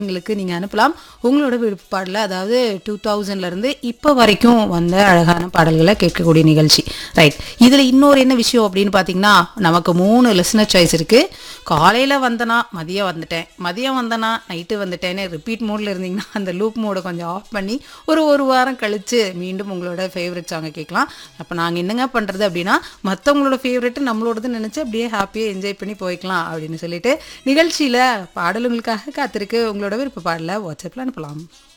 எங்களுக்கு நீங்கள் அனுப்பலாம் உங்களோட விருப்ப பாடல அதாவது டூ தௌசண்ட்லேருந்து இப்போ வரைக்கும் வந்த அழகான பாடல்களை கேட்கக்கூடிய நிகழ்ச்சி ரைட் இதில் இன்னொரு என்ன விஷயம் அப்படின்னு பார்த்தீங்கன்னா நமக்கு மூணு லிசனர் சாய்ஸ் இருக்குது காலையில் வந்தனா மதியம் வந்துட்டேன் மதியம் வந்தனா நைட்டு வந்துட்டேன்னு ரிப்பீட் மோடில் இருந்தீங்கன்னா அந்த லூப் மோடை கொஞ்சம் ஆஃப் பண்ணி ஒரு ஒரு வாரம் கழித்து மீண்டும் உங்களோட ஃபேவரட் சாங்கை கேட்கலாம் அப்போ நாங்கள் என்னங்க பண்ணுறது அப்படின்னா மற்றவங்களோட ஃபேவரெட்டு நம்மளோடது நினச்சி அப்படியே ஹாப்பியாக என்ஜாய் பண்ணி போய்க்கலாம் அப்படின்னு சொல்லிட்டு நிகழ்ச்சியில் பாடலுங்களுக்காக காத்திருக்கு உங்களோட விருப்ப பாடல வாட்ஸ்அப்பில் அனுப்பலாம்